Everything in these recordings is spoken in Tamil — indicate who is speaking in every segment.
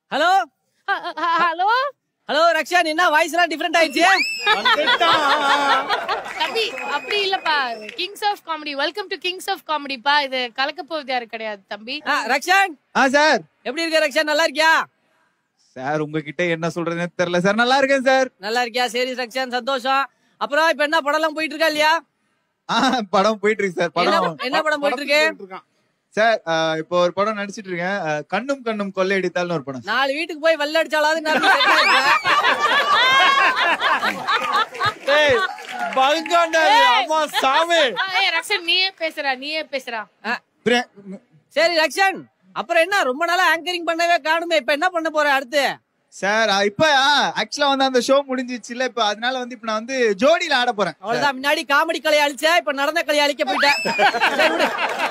Speaker 1: ஹலோ
Speaker 2: ஹலோ
Speaker 1: ஹலோ ரக்ஷான் என்ன வாய்ஸ் எல்லாம் டிஃபரெண்ட் ஆயிடுச்சு
Speaker 2: தம்பி அப்படி இல்லப்பா kings of comedy welcome to kings of காமெடிப்பா இது கலக்க போவது யாரு கிடையாது தம்பி
Speaker 1: ஆ, ரக்ஷான்
Speaker 3: ஆ சார்
Speaker 1: எப்படி இருக்க ரக்ஷான் நல்லா இருக்கியா
Speaker 3: சார் உங்ககிட்ட என்ன சொல்றதுன்னு தெரியல சார் நல்லா இருக்கேன் சார்
Speaker 1: நல்லா இருக்கியா சரி ரக்ஷான் சந்தோஷம் அப்புறம் இப்ப என்ன படம் எல்லாம் போயிட்டு இருக்கா இல்லையா
Speaker 3: ஆ படம் போயிட்டு இருக்கு சார்
Speaker 1: என்ன
Speaker 3: படம்
Speaker 1: என்ன படம் போயிட்டு இருக்கு
Speaker 3: சார் ஆ, இப்போ ஒரு படம் நடிச்சிட்டு இருக்கேன் ஆ, கண்ணும் கண்ணும் கொள்ளையடித்தால்னு ஒரு படம்
Speaker 1: நாலு வீட்டுக்கு போய் வெள்ள அடிச்சாலாவது நான் set ஆயிருப்பேன்.
Speaker 4: அம்மா சாமி
Speaker 2: ஆ, ஏய் ரக்ஷன் நீயே பேசுறா நீயே பேசுறா
Speaker 3: பிர-
Speaker 1: சரி ரக்ஷன் அப்புறம் என்ன ரொம்ப நாளா ஆங்கரிங் பண்ணவே காணுமே இப்ப என்ன பண்ண போற அடுத்து
Speaker 3: சார் ஆ, இப்ப ஆக்சுவலா வந்து அந்த ஷோ முடிஞ்சிச்சு இல்ல இப்ப அதனால வந்து இப்ப நான் வந்து ஜோடியில ஆட போறேன்
Speaker 1: அவ்வளவுதான் முன்னாடி காமெடி கலையை அழிச்ச இப்ப நடன கலையை அழிக்க போயிட்டேன் சரி, விடு.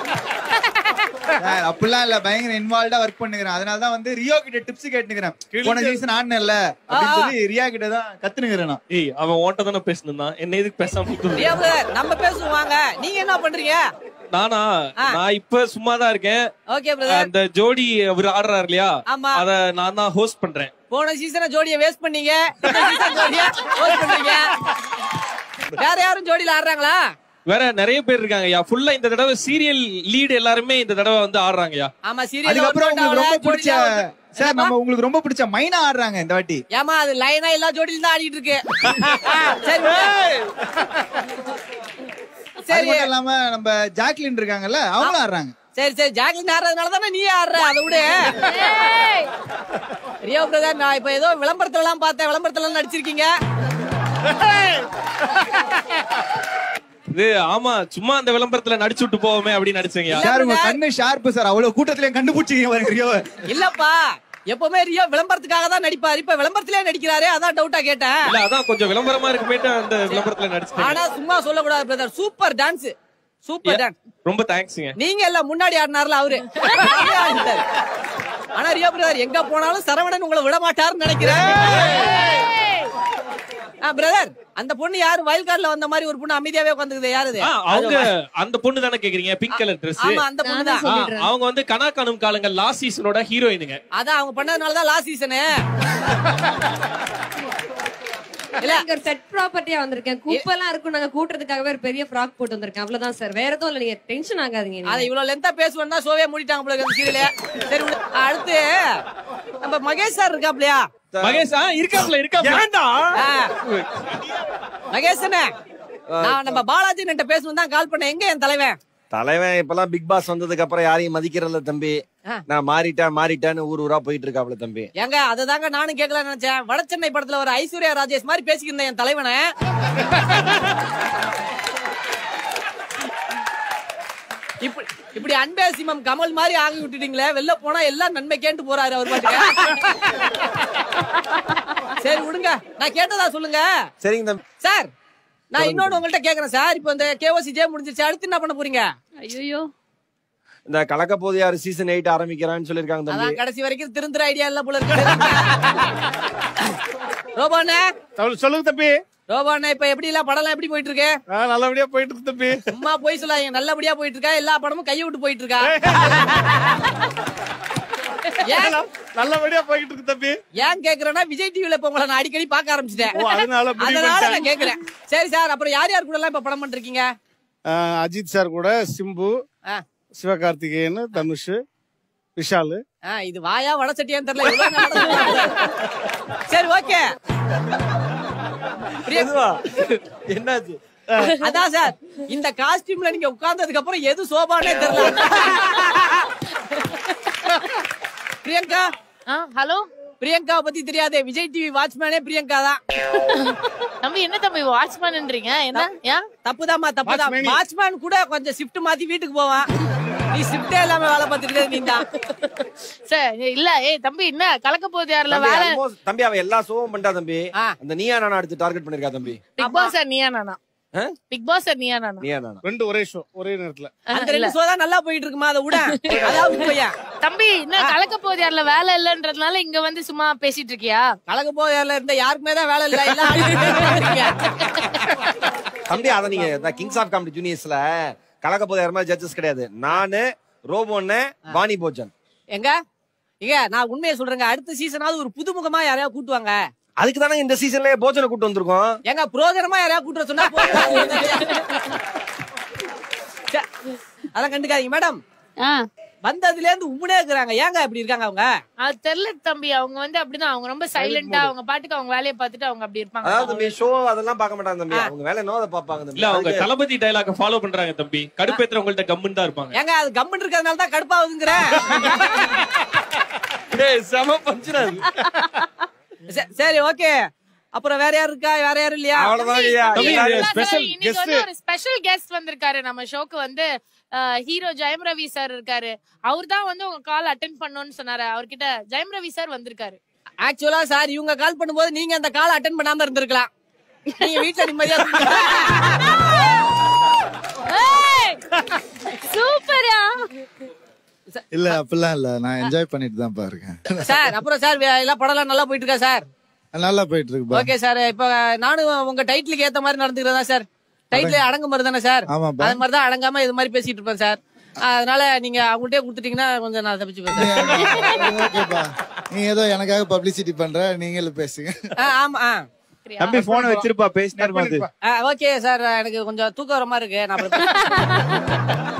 Speaker 3: சார் அப்படிலாம் இல்ல பயங்கர இன்வால்வ்டா ஒர்க் பண்ணுகிறேன் அதனால தான் வந்து ரியோ கிட்ட டிப்ஸ் கேட்டுக்கிறேன் போன சீசன் ஆடினேன்ல அப்படின்னு சொல்லி ரியா கிட்ட தான் கத்துனுகிறேன் நான்
Speaker 4: ஏய் அவன் ஓட்ட தானே பேசணும் என்ன எதுக்கு பேசாம விட்டுறது?
Speaker 1: ரியா brother, நம்ம பேசுவோம் வாங்க நீங்க என்ன பண்றீங்க
Speaker 4: நானா
Speaker 1: ஆ.
Speaker 4: நான் இப்ப சும்மா தான் இருக்கேன்
Speaker 1: ஓகே பிரதர்
Speaker 4: அந்த ஜோடி அவர் ஆடுறாரு இல்லையா
Speaker 1: ஆமா.
Speaker 4: அத நான் தான் ஹோஸ்ட் பண்றேன்
Speaker 1: போன சீசனை ஜோடியை வேஸ்ட் பண்ணீங்க இந்த சீசன் ஜோடியை hold பண்றீங்க வேற யாரும் ஜோடியில ஆடுறாங்களா
Speaker 4: வேற நிறைய பேர் இருக்காங்க யா ஃபுல்லா இந்த தடவை சீரியல் லீட் எல்லாருமே இந்த தடவை வந்து ஆடுறாங்கயா
Speaker 1: ஆமா சீரியல்
Speaker 3: அதுக்கப்புறம் உங்களுக்கு ரொம்ப பிடிச்ச சார் நம்ம உங்களுக்கு ரொம்ப பிடிச்ச மைனா ஆடுறாங்க இந்த வாட்டி
Speaker 1: ஏமா அது லைனா எல்லா ஜோடியில தான் ஆடிட்டு இருக்கு சரி விடு.
Speaker 3: அது
Speaker 1: சரி
Speaker 3: மட்டும் இல்லாம நம்ம ஜாக்லின் இருக்காங்கல்ல அவங்களும் ஆடுறாங்க
Speaker 1: சரி சரி ஜாக்லின் ஆடுறதுனால தானே நீ ஆடுற அதை விடு ரியோ பிரதர் நான் இப்ப ஏதோ விளம்பரத்துல எல்லாம் பார்த்தேன் விளம்பரத்துல எல்லாம் நடிச்சிருக்கீங்க
Speaker 4: இது ஆமா சும்மா அந்த விளம்பரத்துல நடிச்சு விட்டு போவோமே அப்படின்னு நடிச்சேங்க
Speaker 3: சார் உங்க கண்ணு ஷார்ப்பு சார் அவ்வளவு கூட்டத்திலயும் கண்டுபிடிச்சிங்க பாருங்க ரியோவை
Speaker 1: இல்லப்பா எப்பவுமே ரியோ விளம்பரத்துக்காக தான் நடிப்பாரு இப்ப விளம்பரத்திலே நடிக்கிறாரு அதான் டவுட்டா கேட்டேன்
Speaker 4: இல்ல அதான் கொஞ்சம் விளம்பரமா இருக்குமேட்டு அந்த விளம்பரத்துல நடிச்சிட்டேன்
Speaker 1: ஆனா சும்மா சொல்லக்கூடாது brother super dance super dance
Speaker 4: ரொம்ப தேங்க்ஸ்ங்க
Speaker 1: நீங்க எல்லாம் முன்னாடி ஆடினார்ல அவரு அவரே ஆடிட்டாரு. ஆனா ரியோ பிரதர் எங்க போனாலும் சரவணன் உங்களை விட மாட்டாருன்னு நினைக்கிறேன் பிரதர் அந்த பொண்ணு யாரு வயல் கார்ல வந்த மாதிரி ஒரு பொண்ணு அமைதியாவே உட்காந்துக்குது யாரு இது?
Speaker 4: ஆ, அவங்க அந்த பொண்ணு தானே கேக்குறீங்க பிங்க் கலர் Dress
Speaker 1: ஆமா அந்த பொண்ணு தான்
Speaker 4: அவங்க வந்து கனா காணும் காலங்கள் லாஸ்ட் சீசனோட ஹீரோயினுங்க
Speaker 1: அதான் அவங்க பண்ணதுனால தான் லாஸ்ட் சீசனு இல்ல
Speaker 5: இங்க ஒரு செட் ப்ராப்பர்ட்டியா வந்திருக்கேன் குப்பெல்லாம் இருக்கும் நாங்க கூட்டுறதுக்காகவே ஒரு பெரிய ஃப்ராக் போட்டு வந்திருக்கேன் அவ்வளவுதான் சார் வேற எதுவும் இல்ல நீங்க டென்ஷன் ஆகாதீங்க நீங்க.
Speaker 1: அத இவ்வளவு லென்த்தா பேசுவேன்னா ஷோவே மூடிட்டாங்க போல இருக்கு சீரியல சரி விடு. அடுத்து நம்ம மகேஷ் சார் இருக்காப்லையா
Speaker 4: மகேஷ் ஆ, இருக்காப்ல இருக்காப்ல
Speaker 1: ஆ. மகேஷ் அண்ணே, நான் நம்ம பாலாஜி கிட்ட பேசணும் தான் கால் பண்ணேன் எங்க என் தலைவன்
Speaker 6: தலைவன் இப்பெல்லாம் பிக் பாஸ் வந்ததுக்கு அப்புறம் யாரையும் மதிக்கிறதில்ல தம்பி
Speaker 1: ஆ.
Speaker 6: நான் மாறிட்டேன் மாறிட்டேன்னு ஊர் ஊரா போயிட்டு இருக்காப்ல தம்பி
Speaker 1: ஏங்க அதுதாங்க நானும் கேட்கலாம்னு நினைச்சேன் வட சென்னை படத்துல ஒரு ஐஸ்வர்யா ராஜேஷ் மாதிரி பேசிக்கிருந்தேன் என் தலைவனை இப்படி இப்படி அன்பே சிமம் கமல் மாதிரி ஆகி விட்டுட்டீங்களே வெளில போனா எல்லாம் நன்மை கேட்டு போறாரு அவர் பாட்டுக்கு சரி விடுங்க நான் கேட்டதா சொல்லுங்க
Speaker 6: சரிங்க தம்பி
Speaker 1: சார் நான் இன்னொன்னு உங்கள்ட்ட கேக்குறேன் சார் இப்போ இந்த கேஓசி ஜே முடிஞ்சிருச்சு அடுத்து என்ன பண்ண போறீங்க
Speaker 2: ஐயோ
Speaker 6: இந்த கலக்க போதையாரு சீசன் எயிட் ஆரம்பிக்கிறான்னு சொல்லிருக்காங்க தம்பி
Speaker 1: அதான் கடைசி வரைக்கும் திருந்துற ஐடியா இல்ல போல இருக்கு ரோபாண்ணே
Speaker 7: சொல்லுங்க தம்பி
Speaker 1: ரோபாண்ணே இப்ப எப்படி எல்லாம் படம் எல்லாம் எப்படி போயிட்டு இருக்கு
Speaker 7: ஆ, நல்லபடியா போயிட்டு இருக்கு தம்பி
Speaker 1: சும்மா போய் சொல்லாதீங்க நல்லபடியா போயிட்டு இருக்கா எல்லா படமும் கையை விட்டு போயிட்டு இருக்கா ஏன்
Speaker 7: நல்லபடியா போயிட்டு இருக்கு தம்பி
Speaker 1: ஏன் கேக்குறேன்னா விஜய் டிவில இப்ப உங்களை நான் அடிக்கடி பார்க்க ஆரம்பிச்சிட்டேன்
Speaker 7: ஓ, அதனால முடிவு
Speaker 1: அதனால
Speaker 7: பண்ணிட்டேன்.
Speaker 1: நான் கேக்குறேன் சரி சார் அப்புறம் யார் யார் கூட எல்லாம் இப்ப படம் பண்றீங்க
Speaker 7: ஆ, அஜித் சார் கூட சிம்பு
Speaker 1: ஆ.
Speaker 7: சிவகார்த்திகேயன் தனுஷ் விஷால்
Speaker 1: ஆ, இது வாயா வடச்சட்டியான்னு தெரியல இவ்வளவு நாளா சரி ஓகே
Speaker 6: என்னாச்சு
Speaker 1: அதான் சார் இந்த காஸ்டியூம்ல நீங்க உட்கார்ந்ததுக்கு அப்புறம் எது சோபானே தெரியல பிரியங்கா
Speaker 2: ஆ ஹலோ
Speaker 1: பிரியங்கா பத்தி தெரியாதே விஜய் டிவி வாட்ச்மேனே பிரியங்கா தான்
Speaker 2: தம்பி என்ன தம்பி வாட்ச்மேன்ன்றீங்க என்ன ஏன்
Speaker 1: தப்புதாம்மா தப்புதான்
Speaker 7: Watchman.
Speaker 1: வாட்ச்மேன் கூட கொஞ்சம் ஷிஃப்ட் மாத்தி வீட்டுக்கு போவான் நீ ஷிஃப்டே இல்லாம வேலை பார்த்துட்டு நீ தான்
Speaker 2: சரி இல்ல ஏய் தம்பி என்ன கலக்க போகுது யாருல
Speaker 6: தம்பி,
Speaker 2: வேலை
Speaker 6: almost- தம்பி அவன் எல்லா ஷோவும் பண்ணிட்டா தம்பி
Speaker 1: ஆ.
Speaker 6: அந்த நீயா நானா அடுத்து டார்கெட் பண்ணிருக்கா தம்பி
Speaker 2: பிக் பாஸ் சார் நீயா நானா
Speaker 6: ஆ?
Speaker 2: பிக் பாஸ் சார் நீயா நானா
Speaker 6: நீயா நானா
Speaker 7: ரெண்டு ஒரே ஷோ ஒரே நேரத்துல
Speaker 1: அந்த ரெண்டு ஷோ தான் நல்லா போயிட்டு இருக்குமா அதை விட அதாவது பையன்
Speaker 2: தம்பி என்ன கலக்க போகுது யாருல வேலை இல்லன்றதுனால இங்க வந்து சும்மா பேசிட்டு இருக்கியா
Speaker 1: கலக்க போதில் இருந்த யாருக்குமே தான் வேலை இல்ல எல்லாம் ஆடிட்டு இருக்கீங்க.
Speaker 6: தம்பி அத நீங்க கிங்ஸ் ஆஃப் காமெடி ஜூனியர்ஸ்ல கலக்க போதையார் மாதிரி ஜட்ஜஸ் கிடையாது நானு ரோபோன்னு வாணி போஜன்
Speaker 1: எங்க ஏங்க நான் உண்மையை சொல்றேங்க அடுத்த சீசனாவது ஒரு புதுமுகமா யாரையாவது கூட்டுவாங்க
Speaker 6: அதுக்கு தானே இந்த சீசன்லயே போஜனை கூட்டு வந்திருக்கோம்
Speaker 1: ஏங்க புரோஜனமா யாரையாவது கூட்டு வர சொன்னா போதும். சே, அதெல்லாம் கண்டுக்காதீங்க மேடம்
Speaker 2: ஆ
Speaker 1: வந்ததுல இருந்து உம்முனே இருக்கிறாங்க ஏங்க இப்படி இருக்காங்க அவங்க
Speaker 2: அது தெரியல தம்பி அவங்க வந்து அப்படிதான் அவங்க ரொம்ப சைலண்டா அவங்க பாட்டுக்கு அவங்க வேலையை பார்த்துட்டு அவங்க அப்படி
Speaker 6: அதாவது
Speaker 2: இருப்பாங்க
Speaker 6: தம்பி ஷோ அதெல்லாம் பார்க்க மாட்டாங்க தம்பி அவங்க வேலை என்னவோ அதை பார்ப்பாங்க தம்பி
Speaker 4: இல்ல அவங்க
Speaker 6: அதுக்கு-
Speaker 4: தளபதி டைலாக ஃபாலோ பண்றாங்க தம்பி கடுப்பேத்துறவங்கள்ட்ட கம்முன்னு தான் இருப்பாங்க
Speaker 1: ஏங்க அது கம்மன் இருக்கிறதுனால தான் கடுப்பாகுதுங்கிறேன்
Speaker 6: ஏய், செம பஞ்சுடா அது.
Speaker 1: சே- சரி ஓகே அப்புறம் வேற யாரு இருக்கா வேற யாரும் இல்லையா
Speaker 6: அவ்வளவுதான் ஐயா.
Speaker 4: தம்பி,
Speaker 6: எல்லாரும்
Speaker 4: இது special
Speaker 2: இன்னைக்கு
Speaker 4: guest.
Speaker 2: வந்து ஒரு ஸ்பெஷல் கெஸ்ட் வந்திருக்காரு நம்ம ஷோக்கு வந்து ஹீரோ ஜெயம் ரவி சார் இருக்காரு அவர் தான் வந்து உங்க கால் அட்டென்ட் பண்ணணும்னு சொன்னாரு அவர்கிட்ட ஜெயம் ரவி சார் வந்திருக்காரு
Speaker 1: ஆக்சுவலா சார் இவங்க கால் பண்ணும்போது நீங்க அந்த கால் அட்டன் பண்ணாம இருந்திருக்கலாம் நீங்க வீட்டுல நிம்மதியா
Speaker 2: சூப்பரா
Speaker 8: இல்ல அப்படிலாம் இல்ல நான் என்ஜாய் பண்ணிட்டு தான் இருக்கேன்
Speaker 1: சார் அப்புறம் சார் வே- எல்லாம் படம் எல்லாம் நல்லா போயிட்டு இருக்கா சார்
Speaker 8: நல்லா போயிட்டு இருக்கு பா.
Speaker 1: ஓகே சார் இப்ப நானும் உங்க டைட்டிலுக்கு ஏத்த மாதிரி நடந்துக்கிறதா சார் டைட்டில் அடங்கு மாதிரி தானே சார்
Speaker 8: ஆமாப்பா.
Speaker 1: அது மாதிரி தான் அடங்காம இது மாதிரி பேசிட்டு இருப்பேன் சார் அதனால நீங்க அவங்கள்ட்டே கொடுத்துட்டீங்கன்னா கொஞ்சம் நான் தப்பிச்சு பேசுறேன்
Speaker 8: ஓகேப்பா நீங்க ஏதோ எனக்காக பப்ளிசிட்டி பண்ற நீங்களும் பேசுங்க
Speaker 1: ஆ, ஆமா ஆ.
Speaker 3: தம்பி போன வச்சிருப்பா பேசினாரு
Speaker 1: ஆ, ஓகே சார் எனக்கு கொஞ்சம் தூக்கம் வர மாதிரி இருக்கு நான் அப்புறம்